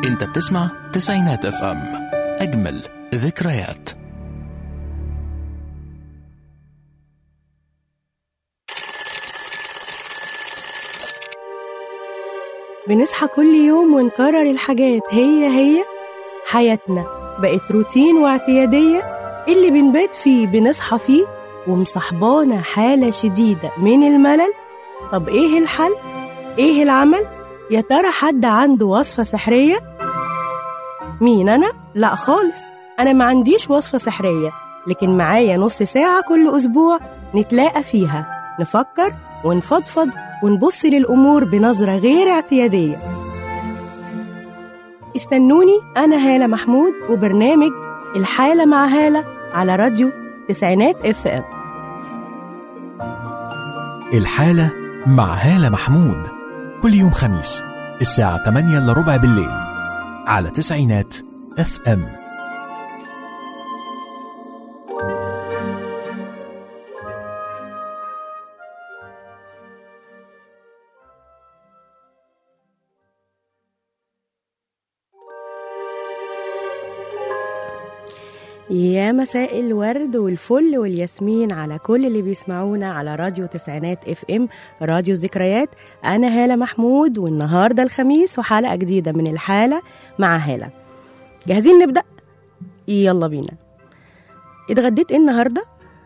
انت بتسمع تسعينات اف ام اجمل ذكريات بنصحى كل يوم ونكرر الحاجات هي هي حياتنا بقت روتين واعتيادية اللي بنبات فيه بنصحى فيه ومصاحبانا حالة شديدة من الملل طب ايه الحل؟ ايه العمل؟ يا ترى حد عنده وصفة سحرية؟ مين أنا؟ لا خالص أنا ما عنديش وصفة سحرية لكن معايا نص ساعة كل أسبوع نتلاقى فيها نفكر ونفضفض ونبص للأمور بنظرة غير اعتيادية استنوني أنا هالة محمود وبرنامج الحالة مع هالة على راديو تسعينات اف ام الحالة مع هالة محمود كل يوم خميس الساعة 8 إلا ربع بالليل على تسعينات اف ام يا مساء الورد والفل والياسمين على كل اللي بيسمعونا على راديو تسعينات اف ام راديو ذكريات انا هالة محمود والنهارده الخميس وحلقة جديدة من الحالة مع هالة جاهزين نبدأ يلا بينا اتغديت ايه النهارده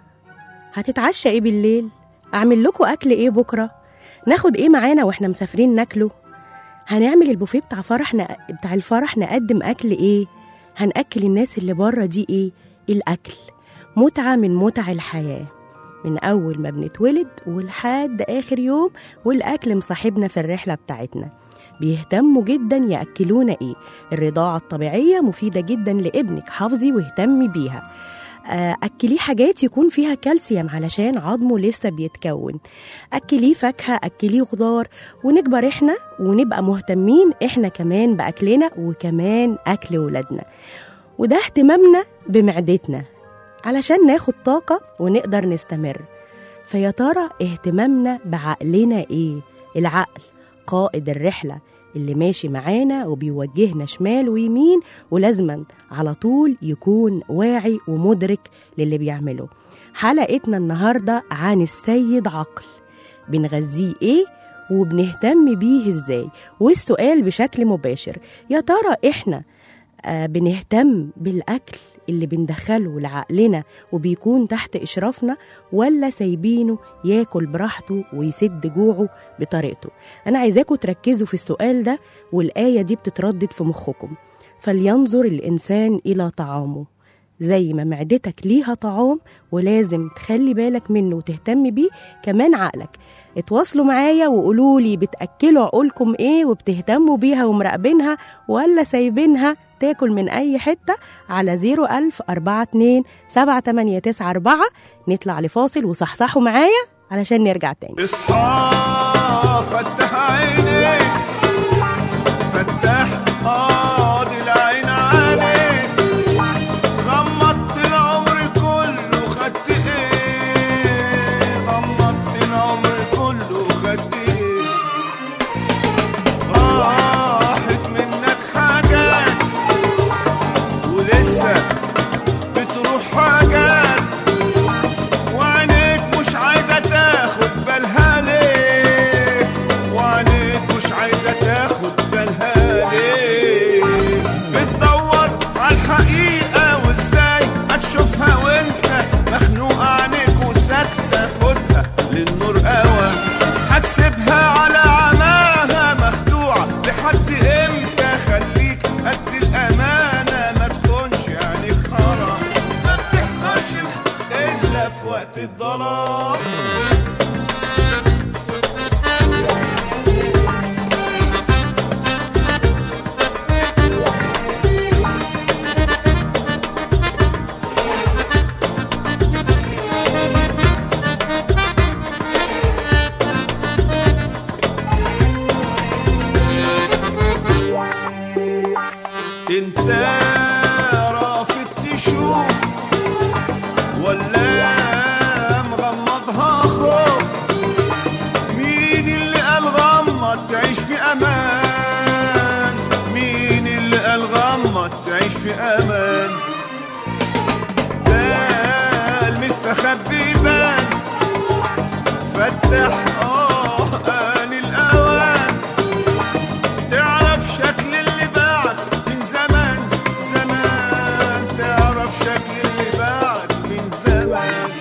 هتتعشى ايه بالليل اعمل لكم اكل ايه بكره ناخد ايه معانا واحنا مسافرين ناكله هنعمل البوفيه بتاع فرحنا بتاع الفرح نقدم اكل ايه هنأكل الناس اللي بره دي ايه الأكل متعة من متع الحياة من أول ما بنتولد ولحد آخر يوم والأكل مصاحبنا في الرحلة بتاعتنا بيهتموا جدا يأكلونا ايه الرضاعة الطبيعية مفيدة جدا لابنك حافظي واهتمي بيها آه، أكليه حاجات يكون فيها كالسيوم علشان عظمه لسه بيتكون أكليه فاكهة أكليه خضار ونكبر إحنا ونبقى مهتمين إحنا كمان بأكلنا وكمان أكل ولادنا وده اهتمامنا بمعدتنا علشان ناخد طاقة ونقدر نستمر فيا ترى اهتمامنا بعقلنا إيه؟ العقل قائد الرحلة اللي ماشي معانا وبيوجهنا شمال ويمين ولازما على طول يكون واعي ومدرك للي بيعمله حلقتنا النهاردة عن السيد عقل بنغذيه ايه وبنهتم بيه ازاي والسؤال بشكل مباشر يا ترى احنا آه بنهتم بالأكل اللي بندخله لعقلنا وبيكون تحت إشرافنا ولا سايبينه ياكل براحته ويسد جوعه بطريقته أنا عايزاكم تركزوا في السؤال ده والآية دي بتتردد في مخكم فلينظر الإنسان إلى طعامه زي ما معدتك ليها طعام ولازم تخلي بالك منه وتهتم بيه كمان عقلك اتواصلوا معايا وقولوا لي بتأكلوا عقولكم ايه وبتهتموا بيها ومراقبينها ولا سايبينها تاكل من اي حتة على 01000 42 7894 نطلع لفاصل وصحصحوا معايا علشان نرجع تاني اصحى فتح عينيك فتح قاضي العين عليك غمضت العمر كله خدت ايه غمضت العمر كله خدت ايه راحت منك حاجات ولسه بتروح حاجات وعينيك مش عايزة تاخد بالها ليه فتح اه آن الأوان تعرف شكل اللي بعد من زمان زمان تعرف شكل اللي بعد من زمان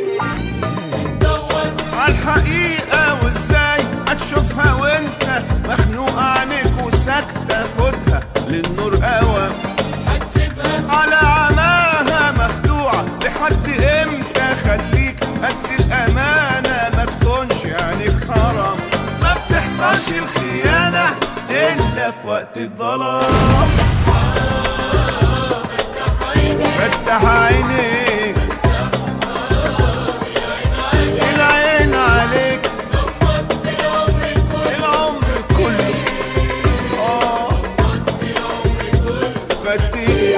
عالحقيقة وازاي هتشوفها وانت مخنوق عينيك وساكتة خدها للنور قوام على عماها مخدوعة لحد امتى خليك قد الأمانة ما تخونش عينيك حرام ما بتحصلش الخيانة إلا في وقت الظلام فتح عينيك العين عليك العمر كله اه خدت ايه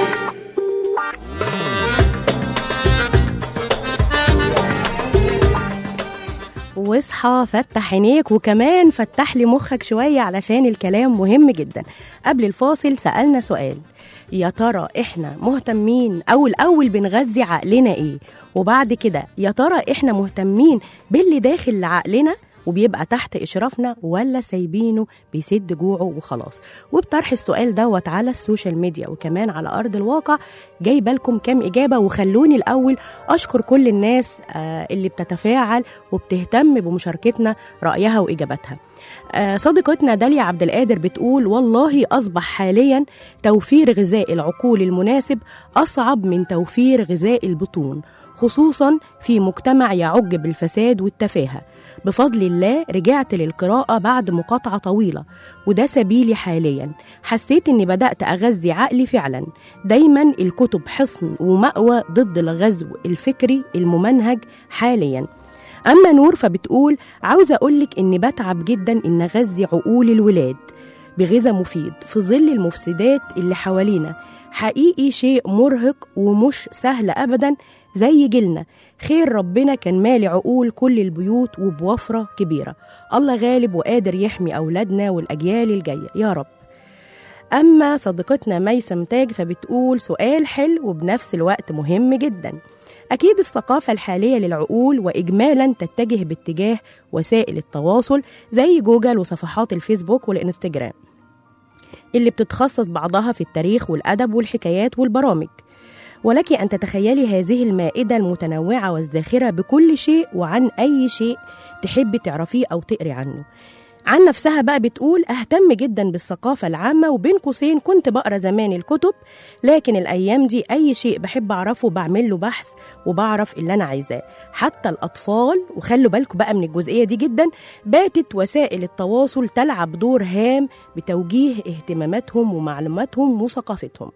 واصحى فتح عينيك وكمان فتح لي مخك شوية علشان الكلام مهم جدا قبل الفاصل سألنا سؤال يا ترى احنا مهتمين او الاول بنغذي عقلنا ايه وبعد كده يا ترى احنا مهتمين باللي داخل لعقلنا وبيبقى تحت إشرافنا ولا سايبينه بيسد جوعه وخلاص وبطرح السؤال دوت على السوشيال ميديا وكمان على أرض الواقع جايبه لكم كام إجابة وخلوني الأول أشكر كل الناس آه، اللي بتتفاعل وبتهتم بمشاركتنا رأيها وإجاباتها آه، صديقتنا داليا عبد القادر بتقول والله أصبح حاليا توفير غذاء العقول المناسب أصعب من توفير غذاء البطون خصوصا في مجتمع يعج بالفساد والتفاهة بفضل الله رجعت للقراءة بعد مقاطعة طويلة وده سبيلي حاليا حسيت اني بدأت أغذي عقلي فعلا دايما الكتب حصن ومأوى ضد الغزو الفكري الممنهج حاليا أما نور فبتقول عاوزة أقولك إني بتعب جدا إن أغذي عقول الولاد بغذاء مفيد في ظل المفسدات اللي حوالينا حقيقي شيء مرهق ومش سهل أبدا زي جيلنا خير ربنا كان مالي عقول كل البيوت وبوفرة كبيرة الله غالب وقادر يحمي أولادنا والأجيال الجاية يا رب أما صديقتنا ميسم تاج فبتقول سؤال حلو وبنفس الوقت مهم جدا أكيد الثقافة الحالية للعقول وإجمالا تتجه باتجاه وسائل التواصل زي جوجل وصفحات الفيسبوك والإنستجرام اللي بتتخصص بعضها في التاريخ والأدب والحكايات والبرامج ولك أن تتخيلي هذه المائدة المتنوعة والزاخرة بكل شيء وعن أي شيء تحبي تعرفيه أو تقري عنه عن نفسها بقى بتقول أهتم جدا بالثقافة العامة وبين قوسين كنت بقرا زمان الكتب لكن الأيام دي أي شيء بحب أعرفه بعمل له بحث وبعرف اللي أنا عايزاه حتى الأطفال وخلوا بالكم بقى من الجزئية دي جدا باتت وسائل التواصل تلعب دور هام بتوجيه اهتماماتهم ومعلوماتهم وثقافتهم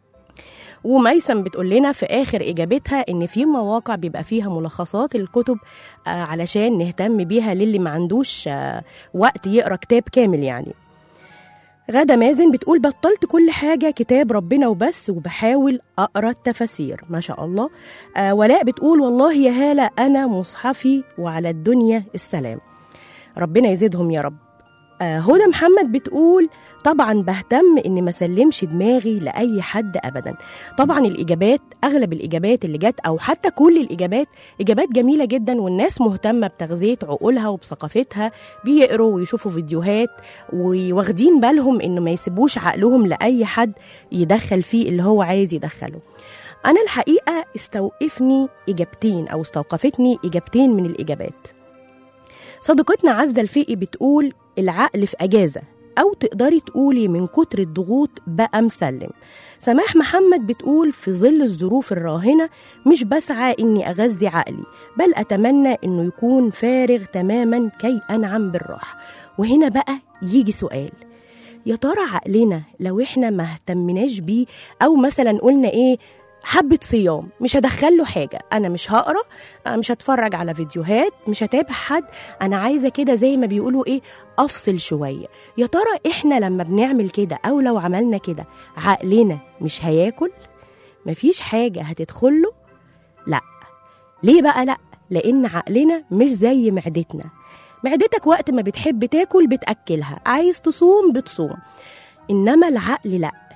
وميسم بتقول لنا في اخر اجابتها ان في مواقع بيبقى فيها ملخصات الكتب آه علشان نهتم بيها للي ما عندوش آه وقت يقرا كتاب كامل يعني غادة مازن بتقول بطلت كل حاجة كتاب ربنا وبس وبحاول أقرأ التفاسير ما شاء الله آه ولاء بتقول والله يا هالة أنا مصحفي وعلى الدنيا السلام ربنا يزيدهم يا رب آه هدى محمد بتقول طبعا بهتم اني ما اسلمش دماغي لاي حد ابدا طبعا الاجابات اغلب الاجابات اللي جت او حتى كل الاجابات اجابات جميله جدا والناس مهتمه بتغذيه عقولها وبثقافتها بيقروا ويشوفوا فيديوهات وواخدين بالهم انه ما يسيبوش عقلهم لاي حد يدخل فيه اللي هو عايز يدخله انا الحقيقه استوقفني اجابتين او استوقفتني اجابتين من الاجابات صديقتنا عزة الفقي بتقول العقل في أجازة أو تقدري تقولي من كتر الضغوط بقى مسلم سماح محمد بتقول في ظل الظروف الراهنة مش بسعى إني أغذي عقلي بل أتمنى إنه يكون فارغ تماما كي أنعم بالراحة وهنا بقى يجي سؤال يا ترى عقلنا لو احنا ما اهتمناش بيه او مثلا قلنا ايه حبة صيام مش هدخله حاجة أنا مش هقرا أنا مش هتفرج على فيديوهات مش هتابع حد أنا عايزة كده زي ما بيقولوا إيه أفصل شوية يا ترى إحنا لما بنعمل كده أو لو عملنا كده عقلنا مش هياكل مفيش حاجة هتدخله لا ليه بقى لا لأن عقلنا مش زي معدتنا معدتك وقت ما بتحب تاكل بتأكلها عايز تصوم بتصوم إنما العقل لا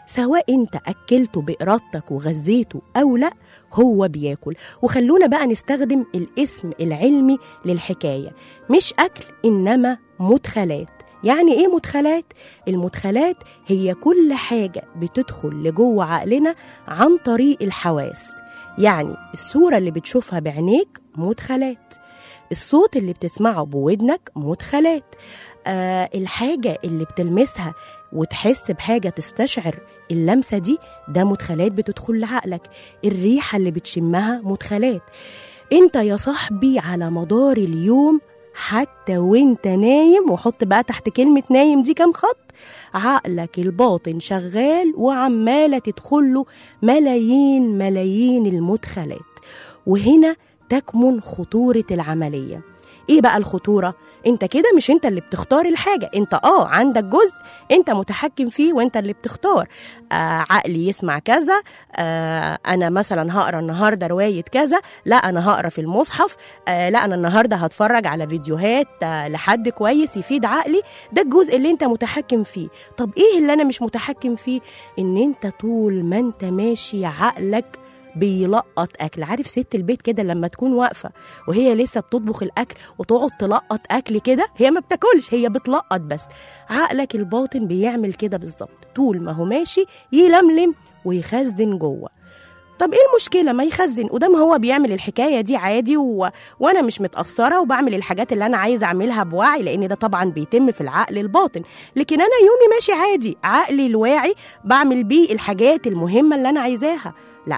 سواء انت اكلته بارادتك وغذيته او لا هو بياكل وخلونا بقى نستخدم الاسم العلمي للحكايه مش اكل انما مدخلات يعني ايه مدخلات المدخلات هي كل حاجه بتدخل لجوه عقلنا عن طريق الحواس يعني الصوره اللي بتشوفها بعينيك مدخلات الصوت اللي بتسمعه بودنك مدخلات آه الحاجة اللي بتلمسها وتحس بحاجة تستشعر اللمسة دي ده مدخلات بتدخل لعقلك الريحة اللي بتشمها مدخلات انت يا صاحبي على مدار اليوم حتى وانت نايم وحط بقى تحت كلمة نايم دي كام خط عقلك الباطن شغال وعمالة تدخله ملايين ملايين المدخلات وهنا تكمن خطورة العملية ايه بقى الخطورة؟ انت كده مش انت اللي بتختار الحاجة انت اه عندك جزء انت متحكم فيه وانت اللي بتختار آه عقلي يسمع كذا آه انا مثلا هقرا النهارده رواية كذا لا انا هقرا في المصحف آه لا انا النهارده هتفرج على فيديوهات آه لحد كويس يفيد عقلي ده الجزء اللي انت متحكم فيه طب ايه اللي انا مش متحكم فيه ان انت طول ما انت ماشي عقلك بيلقط اكل عارف ست البيت كده لما تكون واقفه وهي لسه بتطبخ الاكل وتقعد تلقط اكل كده هي ما بتاكلش هي بتلقط بس عقلك الباطن بيعمل كده بالظبط طول ما هو ماشي يلملم ويخزن جوه طب ايه المشكلة ما يخزن قدام هو بيعمل الحكاية دي عادي و... وانا مش متأثرة وبعمل الحاجات اللي انا عايزة اعملها بوعي لان ده طبعا بيتم في العقل الباطن لكن انا يومي ماشي عادي عقلي الواعي بعمل بيه الحاجات المهمة اللي انا عايزاها لا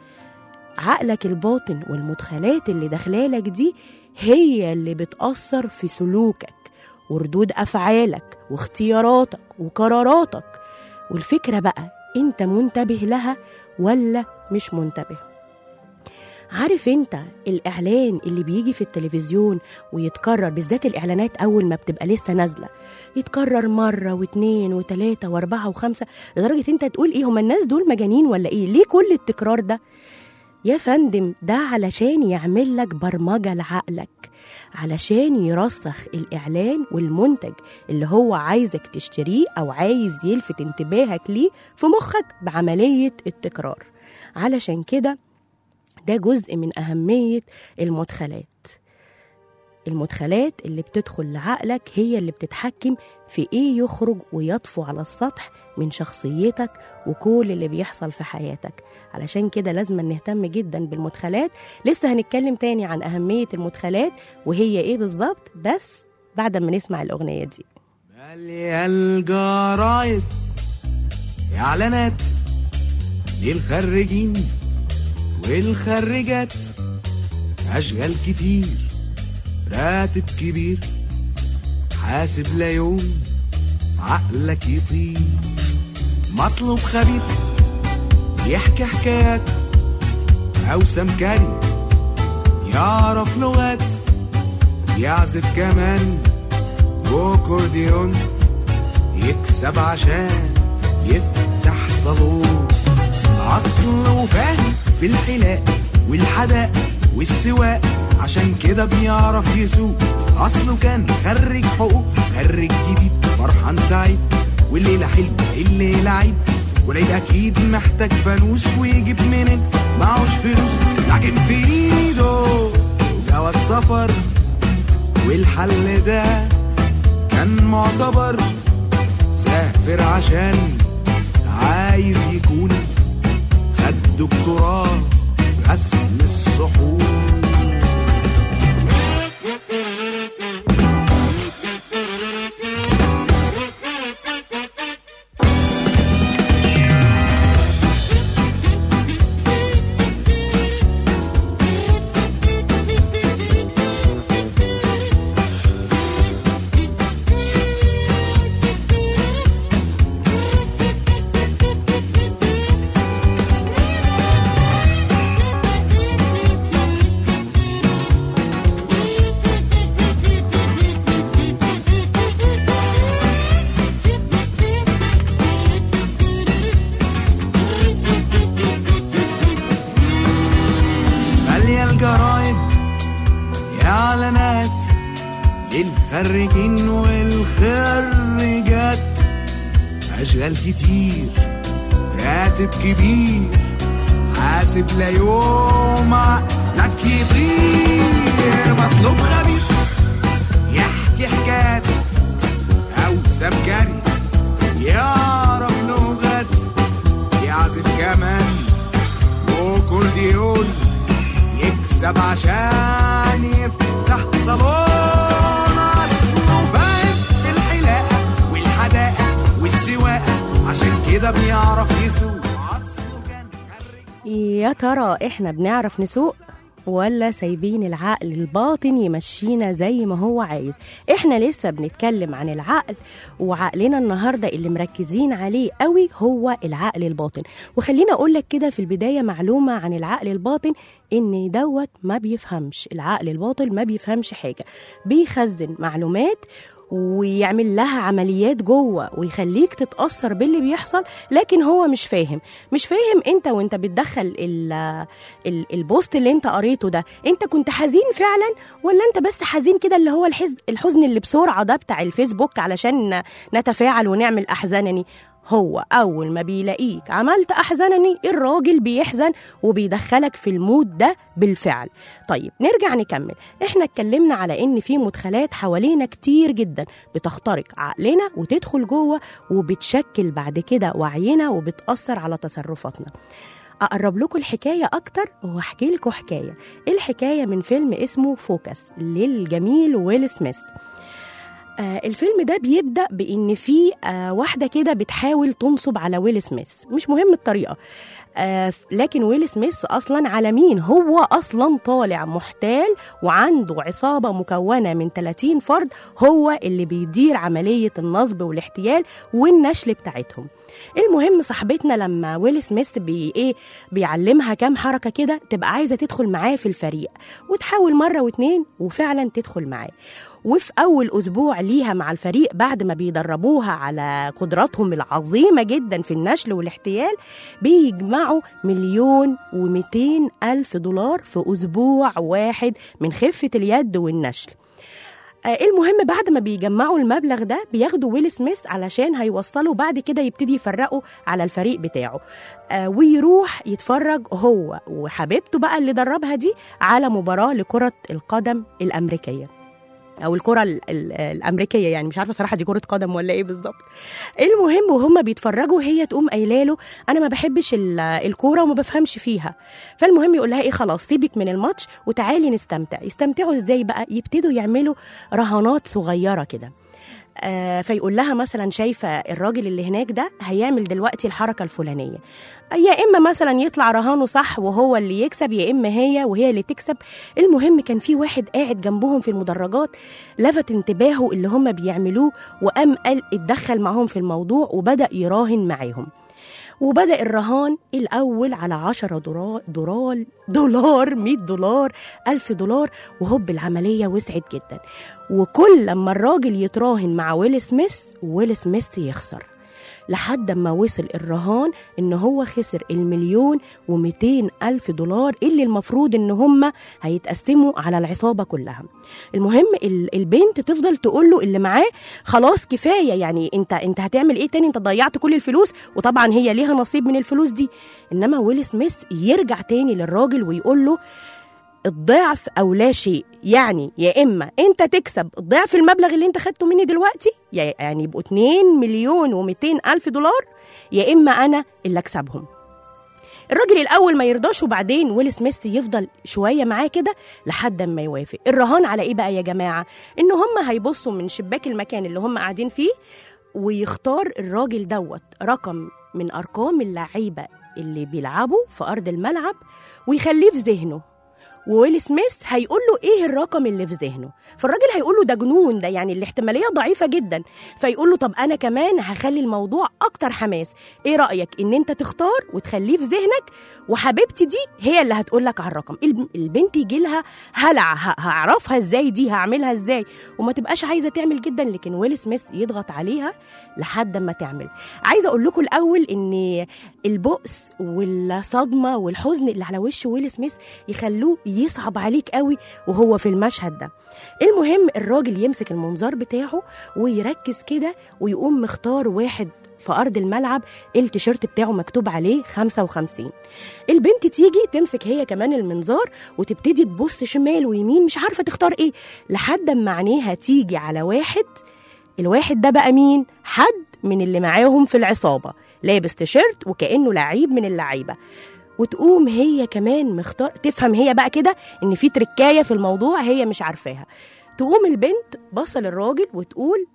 عقلك الباطن والمدخلات اللي داخلالك دي هي اللي بتأثر في سلوكك وردود أفعالك واختياراتك وقراراتك والفكرة بقى أنت منتبه لها ولا مش منتبه عارف انت الاعلان اللي بيجي في التلفزيون ويتكرر بالذات الاعلانات اول ما بتبقى لسه نازله يتكرر مره واتنين وتلاته واربعه وخمسه لدرجه انت تقول ايه هما الناس دول مجانين ولا ايه ليه كل التكرار ده يا فندم ده علشان يعمل لك برمجة لعقلك علشان يرسخ الإعلان والمنتج اللي هو عايزك تشتريه أو عايز يلفت انتباهك ليه في مخك بعملية التكرار علشان كده ده جزء من أهمية المدخلات المدخلات اللي بتدخل لعقلك هي اللي بتتحكم في ايه يخرج ويطفو على السطح من شخصيتك وكل اللي بيحصل في حياتك علشان كده لازم نهتم جدا بالمدخلات لسه هنتكلم تاني عن أهمية المدخلات وهي ايه بالظبط بس بعد ما نسمع الأغنية دي مالية الجرايد إعلانات للخريجين والخريجات أشغال كتير راتب كبير حاسب لا يوم عقلك يطير مطلوب خبير يحكي حكايات أو سمكري يعرف لغات يعزف كمان وكورديون يكسب عشان يفتح صالون أصل وفاهم في الحلاق والحداق والسواق عشان كده بيعرف يسوق أصله كان خريج حقوق خريج جديد فرحان سعيد والليلة حلوة الليلة عيد والعيد أكيد محتاج فانوس ويجيب منين معهوش فلوس لكن في إيده جواز سفر والحل ده كان معتبر سافر عشان عايز يكون خد دكتوراه غسل الصحون مالية الجرايد إعلانات للخريجين والخريجات أشغال كتير راتب كبير حاسب لا يوم عقلك يطير مطلوب خبير يحكي حكايات أو سمكري يعرف لغات يعزف كمان وكورديون يكسب عشان يفتح صالون أصله فاهم في الحلاقة والحدائق والسواقة عشان كده بيعرف يسوق أصله كان خريج يا ترى احنا بنعرف نسوق ولا سايبين العقل الباطن يمشينا زي ما هو عايز احنا لسه بنتكلم عن العقل وعقلنا النهارده اللي مركزين عليه قوي هو العقل الباطن وخلينا اقول لك كده في البدايه معلومه عن العقل الباطن ان دوت ما بيفهمش العقل الباطن ما بيفهمش حاجه بيخزن معلومات ويعمل لها عمليات جوه ويخليك تتأثر باللي بيحصل لكن هو مش فاهم مش فاهم انت وانت بتدخل ال ال البوست اللي انت قريته ده انت كنت حزين فعلا ولا انت بس حزين كده اللي هو الحزن الحزن اللي بسرعة ده بتاع الفيسبوك علشان نتفاعل ونعمل أحزانني هو أول ما بيلاقيك عملت أحزنني الراجل بيحزن وبيدخلك في المود ده بالفعل طيب نرجع نكمل احنا اتكلمنا على ان في مدخلات حوالينا كتير جدا بتخترق عقلنا وتدخل جوه وبتشكل بعد كده وعينا وبتأثر على تصرفاتنا أقرب لكم الحكاية أكتر وأحكي لكم حكاية الحكاية من فيلم اسمه فوكس للجميل ويل سميث آه الفيلم ده بيبدا بان في آه واحده كده بتحاول تنصب على ويل سميث مش مهم الطريقه آه لكن ويل سميث اصلا على مين هو اصلا طالع محتال وعنده عصابه مكونه من 30 فرد هو اللي بيدير عمليه النصب والاحتيال والنشل بتاعتهم المهم صاحبتنا لما ويل سميث بي ايه بيعلمها كام حركه كده تبقى عايزه تدخل معاه في الفريق وتحاول مره واتنين وفعلا تدخل معاه وفي أول أسبوع ليها مع الفريق بعد ما بيدربوها على قدراتهم العظيمة جدا في النشل والاحتيال بيجمعوا مليون ومئتين ألف دولار في أسبوع واحد من خفة اليد والنشل آه، المهم بعد ما بيجمعوا المبلغ ده بياخدوا ويل سميث علشان هيوصلوا بعد كده يبتدي يفرقوا على الفريق بتاعه آه، ويروح يتفرج هو وحبيبته بقى اللي دربها دي على مباراة لكرة القدم الأمريكية او الكره ال ال الامريكيه يعني مش عارفه صراحه دي كره قدم ولا ايه بالظبط المهم وهم بيتفرجوا هي تقوم قايله له انا ما بحبش ال- الكوره وما بفهمش فيها فالمهم يقول لها ايه خلاص سيبك من الماتش وتعالي نستمتع يستمتعوا ازاي بقى يبتدوا يعملوا رهانات صغيره كده آه فيقول لها مثلا شايفه الراجل اللي هناك ده هيعمل دلوقتي الحركه الفلانيه يا اما مثلا يطلع رهانه صح وهو اللي يكسب يا اما هي وهي اللي تكسب المهم كان في واحد قاعد جنبهم في المدرجات لفت انتباهه اللي هم بيعملوه وقام قال اتدخل معاهم في الموضوع وبدا يراهن معاهم وبدأ الرهان الأول على 10 دولار دولار دولار 100 دولار 1000 دولار وهوب العملية وسعت جدا وكل لما الراجل يتراهن مع ويل سميث ويل سميث يخسر لحد ما وصل الرهان ان هو خسر المليون ومئتين الف دولار اللي المفروض ان هم هيتقسموا على العصابه كلها المهم ال- البنت تفضل تقول له اللي معاه خلاص كفايه يعني انت انت هتعمل ايه تاني انت ضيعت كل الفلوس وطبعا هي ليها نصيب من الفلوس دي انما ويل سميث يرجع تاني للراجل ويقول له الضعف او لا شيء يعني يا اما انت تكسب ضعف المبلغ اللي انت خدته مني دلوقتي يا- يعني يبقوا 2 مليون و200 الف دولار يا اما انا اللي اكسبهم الراجل الاول ما يرضاش وبعدين ويل سميث يفضل شويه معاه كده لحد ما يوافق الرهان على ايه بقى يا جماعه ان هم هيبصوا من شباك المكان اللي هم قاعدين فيه ويختار الراجل دوت رقم من ارقام اللعيبه اللي بيلعبوا في ارض الملعب ويخليه في ذهنه وويل سميث هيقول له ايه الرقم اللي في ذهنه فالراجل هيقول له ده جنون ده يعني الاحتماليه ضعيفه جدا فيقول له طب انا كمان هخلي الموضوع اكتر حماس ايه رايك ان انت تختار وتخليه في ذهنك وحبيبتي دي هي اللي هتقول لك على الرقم الب- البنت يجي لها هلع ه- هعرفها ازاي دي هعملها ازاي وما تبقاش عايزه تعمل جدا لكن ويل سميث يضغط عليها لحد ما تعمل عايزه اقول لكم الاول ان البؤس والصدمه والحزن اللي على وش ويل سميث يخلوه بيصعب عليك قوي وهو في المشهد ده المهم الراجل يمسك المنظار بتاعه ويركز كده ويقوم مختار واحد في أرض الملعب التيشيرت بتاعه مكتوب عليه 55 البنت تيجي تمسك هي كمان المنظار وتبتدي تبص شمال ويمين مش عارفة تختار ايه لحد ما عينيها تيجي على واحد الواحد ده بقى مين؟ حد من اللي معاهم في العصابة لابس تيشيرت وكأنه لعيب من اللعيبة وتقوم هي كمان مختار تفهم هي بقى كده ان في تركايه في الموضوع هي مش عارفاها تقوم البنت بصل للراجل وتقول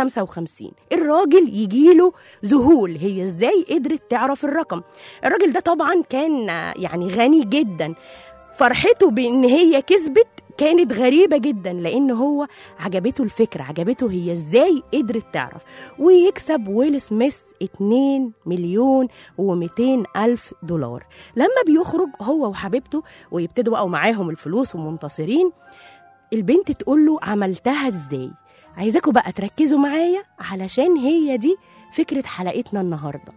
55 الراجل يجيله ذهول هي ازاي قدرت تعرف الرقم الراجل ده طبعا كان آه، يعني غني جدا فرحته بان هي كسبت كانت غريبة جدا لأن هو عجبته الفكرة عجبته هي ازاي قدرت تعرف ويكسب ويل سميث 2 مليون و200 ألف دولار لما بيخرج هو وحبيبته ويبتدوا بقى معاهم الفلوس ومنتصرين البنت تقول له عملتها ازاي عايزاكم بقى تركزوا معايا علشان هي دي فكرة حلقتنا النهاردة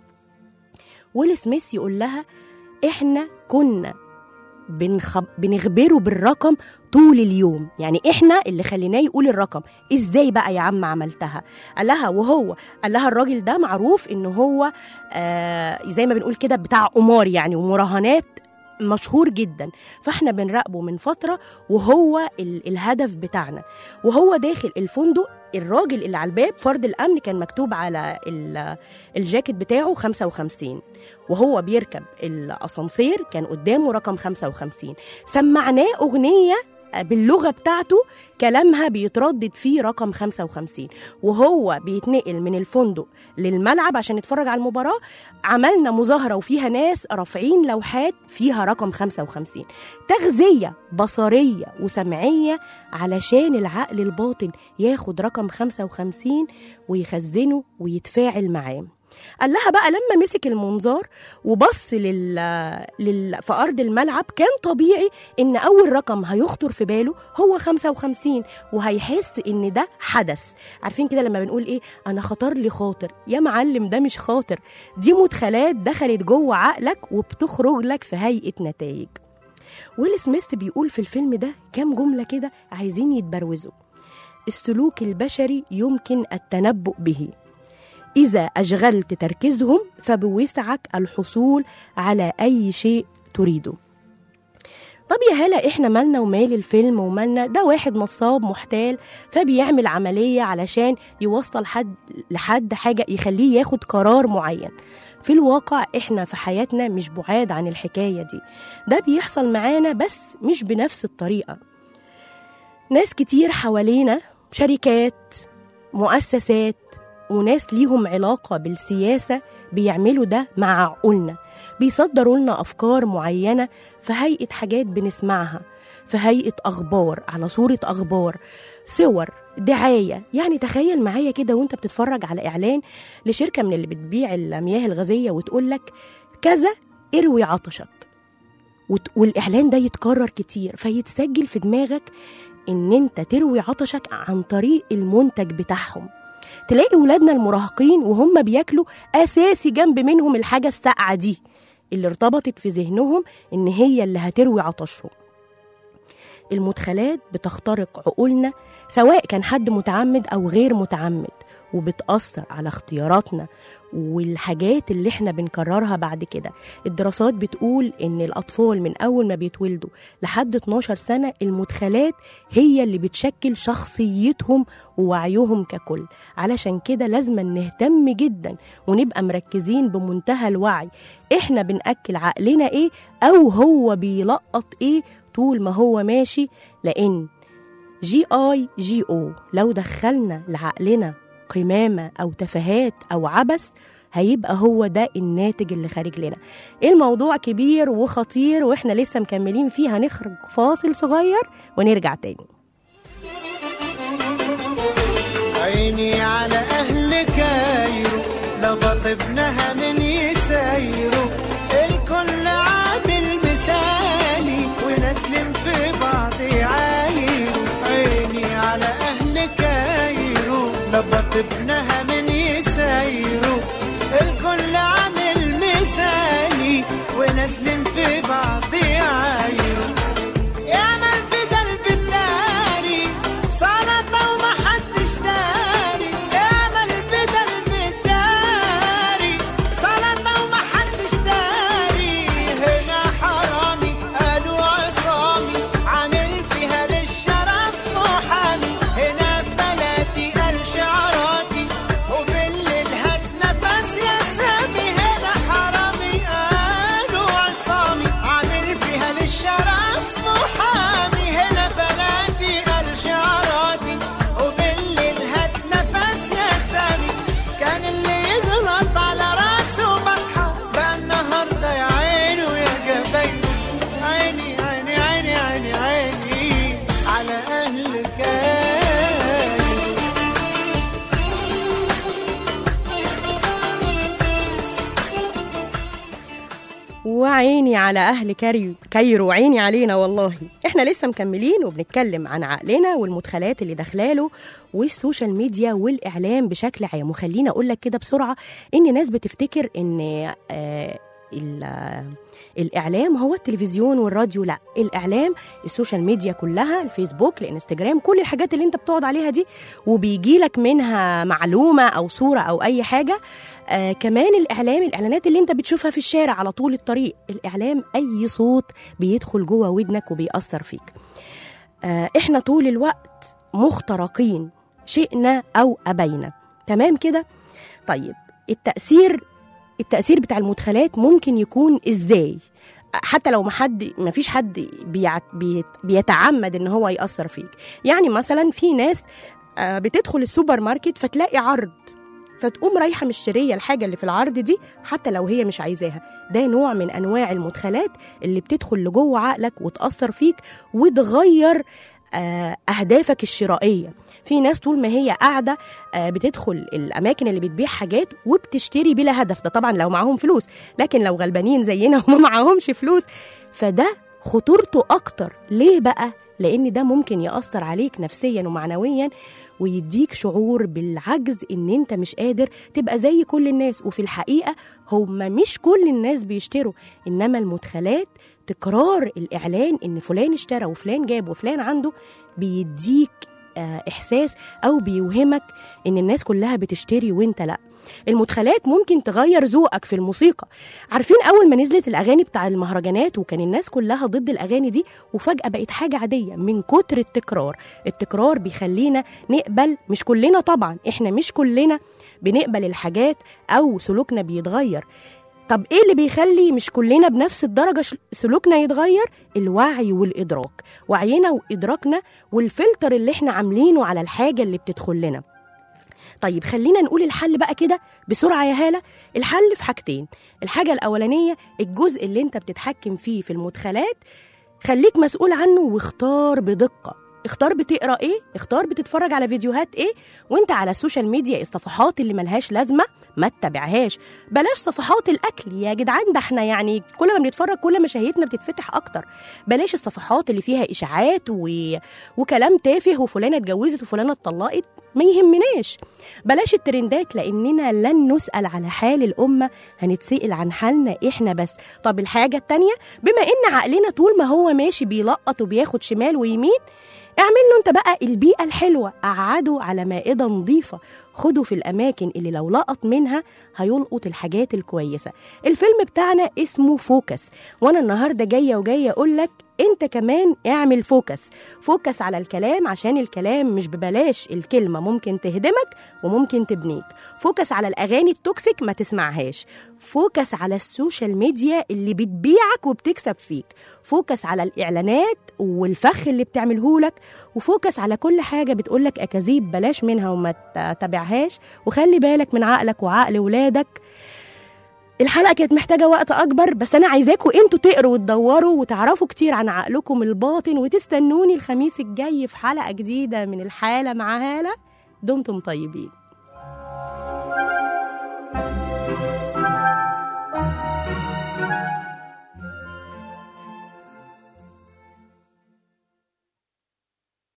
ويل سميث يقول لها احنا كنا بنخب... بنخبره بالرقم طول اليوم يعني احنا اللي خليناه يقول الرقم ازاي بقى يا عم عملتها قال لها وهو قال لها الراجل ده معروف ان هو آه زي ما بنقول كده بتاع قمار يعني ومراهنات مشهور جدا فاحنا بنراقبه من فتره وهو ال- الهدف بتاعنا وهو داخل الفندق الراجل اللي على الباب فرد الامن كان مكتوب على ال- الجاكيت بتاعه 55 وهو بيركب الاسانسير كان قدامه رقم 55 سمعناه اغنيه باللغه بتاعته كلامها بيتردد فيه رقم 55 وهو بيتنقل من الفندق للملعب عشان يتفرج على المباراه عملنا مظاهره وفيها ناس رافعين لوحات فيها رقم 55 تغذيه بصريه وسمعيه علشان العقل الباطن ياخد رقم 55 ويخزنه ويتفاعل معاه قال لها بقى لما مسك المنظار وبص لل... لل... في ارض الملعب كان طبيعي ان اول رقم هيخطر في باله هو 55 وهيحس ان ده حدث عارفين كده لما بنقول ايه انا خطر لي خاطر يا معلم ده مش خاطر دي مدخلات دخلت جوه عقلك وبتخرج لك في هيئه نتائج ويل سميث بيقول في الفيلم ده كام جمله كده عايزين يتبروزوا السلوك البشري يمكن التنبؤ به إذا أشغلت تركيزهم فبوسعك الحصول على أي شيء تريده طب يا هلا احنا مالنا ومال الفيلم ومالنا ده واحد نصاب محتال فبيعمل عملية علشان يوصل حد لحد حاجة يخليه ياخد قرار معين في الواقع احنا في حياتنا مش بعاد عن الحكاية دي ده بيحصل معانا بس مش بنفس الطريقة ناس كتير حوالينا شركات مؤسسات وناس ليهم علاقة بالسياسة بيعملوا ده مع عقولنا بيصدروا لنا أفكار معينة في هيئة حاجات بنسمعها في هيئة أخبار على صورة أخبار صور دعاية يعني تخيل معايا كده وانت بتتفرج على إعلان لشركة من اللي بتبيع المياه الغازية وتقول لك كذا اروي عطشك وت- والإعلان ده يتكرر كتير فيتسجل في دماغك إن أنت تروي عطشك عن طريق المنتج بتاعهم تلاقي ولادنا المراهقين وهم بياكلوا اساسي جنب منهم الحاجه الساقعه دي اللي ارتبطت في ذهنهم ان هي اللي هتروي عطشهم المدخلات بتخترق عقولنا سواء كان حد متعمد او غير متعمد وبتأثر على اختياراتنا والحاجات اللي احنا بنكررها بعد كده الدراسات بتقول ان الاطفال من اول ما بيتولدوا لحد 12 سنه المدخلات هي اللي بتشكل شخصيتهم ووعيهم ككل علشان كده لازم نهتم جدا ونبقى مركزين بمنتهى الوعي احنا بنأكل عقلنا ايه او هو بيلقط ايه طول ما هو ماشي لان جي اي جي او لو دخلنا لعقلنا قمامة أو تفاهات أو عبث هيبقى هو ده الناتج اللي خارج لنا الموضوع كبير وخطير واحنا لسه مكملين فيه هنخرج فاصل صغير ونرجع تاني عيني على أهل كايرو لبط ابنها من يسايرو الكل عامل مثالي ونسلم في بعض يعايرو عيني على أهل كايرو لبط ابنها من يسايرو الكل عامل مثالي ونسلم في بعض يعايرو يا وعيني على أهل كاريو كايرو وعيني علينا والله احنا لسه مكملين وبنتكلم عن عقلنا والمدخلات اللي داخلاله والسوشيال ميديا والإعلام بشكل عام وخليني أقول لك كده بسرعة إن ناس بتفتكر إن آه ال- آه، الإعلام هو التلفزيون والراديو لا الإعلام السوشيال ميديا كلها الفيسبوك الانستجرام كل الحاجات اللي انت بتقعد عليها دي وبيجي لك منها معلومة أو صورة أو أي حاجة آه كمان الإعلام الإعلانات اللي انت بتشوفها في الشارع على طول الطريق الإعلام أي صوت بيدخل جوه ودنك وبيأثر فيك آه احنا طول الوقت مخترقين شئنا أو أبينا تمام كده طيب التأثير التأثير بتاع المدخلات ممكن يكون ازاي حتى لو ما حد ما فيش حد بيعت بيت بيتعمد ان هو يأثر فيك يعني مثلا في ناس آه، بتدخل السوبر ماركت فتلاقي عرض فتقوم رايحه مشتريه الحاجه اللي في العرض دي حتى لو هي مش عايزاها ده نوع من انواع المدخلات اللي بتدخل لجوه عقلك وتاثر فيك وتغير آه، اهدافك الشرائيه في ناس طول ما هي قاعده آه، بتدخل الاماكن اللي بتبيع حاجات وبتشتري بلا هدف ده طبعا لو معاهم فلوس لكن لو غلبانين زينا وما معاهمش فلوس فده خطورته اكتر ليه بقى لان ده ممكن ياثر عليك نفسيا ومعنويا ويديك شعور بالعجز ان انت مش قادر تبقى زي كل الناس وفي الحقيقه هما مش كل الناس بيشتروا انما المدخلات تكرار الاعلان ان فلان اشترى وفلان جاب وفلان عنده بيديك آه، احساس او بيوهمك ان الناس كلها بتشتري وانت لا المدخلات ممكن تغير ذوقك في الموسيقى عارفين اول ما نزلت الاغاني بتاع المهرجانات وكان الناس كلها ضد الاغاني دي وفجاه بقت حاجه عاديه من كتر التكرار التكرار بيخلينا نقبل مش كلنا طبعا احنا مش كلنا بنقبل الحاجات او سلوكنا بيتغير طب ايه اللي بيخلي مش كلنا بنفس الدرجه ش- سلوكنا يتغير الوعي والادراك وعينا وادراكنا والفلتر اللي احنا عاملينه على الحاجه اللي بتدخل لنا طيب خلينا نقول الحل بقى كده بسرعه يا هاله الحل في حاجتين الحاجه الاولانيه الجزء اللي انت بتتحكم فيه في المدخلات خليك مسؤول عنه واختار بدقه اختار بتقرا ايه اختار بتتفرج على فيديوهات ايه وانت على السوشيال ميديا الصفحات اللي ملهاش لازمه ما تتابعهاش بلاش صفحات الاكل يا جدعان ده احنا يعني كل ما بنتفرج كل ما شهيتنا بتتفتح اكتر بلاش الصفحات اللي فيها اشاعات و... وكلام تافه وفلانه اتجوزت وفلانه اتطلقت ما يهمناش بلاش الترندات لاننا لن نسال على حال الامه هنتسال عن حالنا احنا بس طب الحاجه التانية بما ان عقلنا طول ما هو ماشي بيلقط وبياخد شمال ويمين اعمل له انت بقى البيئة الحلوة قعده على مائدة نظيفة خده في الأماكن اللي لو لقط منها هيلقط الحاجات الكويسة الفيلم بتاعنا اسمه فوكس وأنا النهاردة جاية وجاية أقول لك انت كمان اعمل فوكس فوكس على الكلام عشان الكلام مش ببلاش الكلمة ممكن تهدمك وممكن تبنيك فوكس على الأغاني التوكسيك ما تسمعهاش فوكس على السوشيال ميديا اللي بتبيعك وبتكسب فيك فوكس على الإعلانات والفخ اللي بتعمله لك وفوكس على كل حاجة بتقولك أكاذيب بلاش منها وما تتابعهاش وخلي بالك من عقلك وعقل ولادك الحلقة كانت محتاجة وقت أكبر بس أنا عايزاكم أنتوا تقروا وتدوروا وتعرفوا كتير عن عقلكم الباطن وتستنوني الخميس الجاي في حلقة جديدة من الحالة مع هالة دمتم طيبين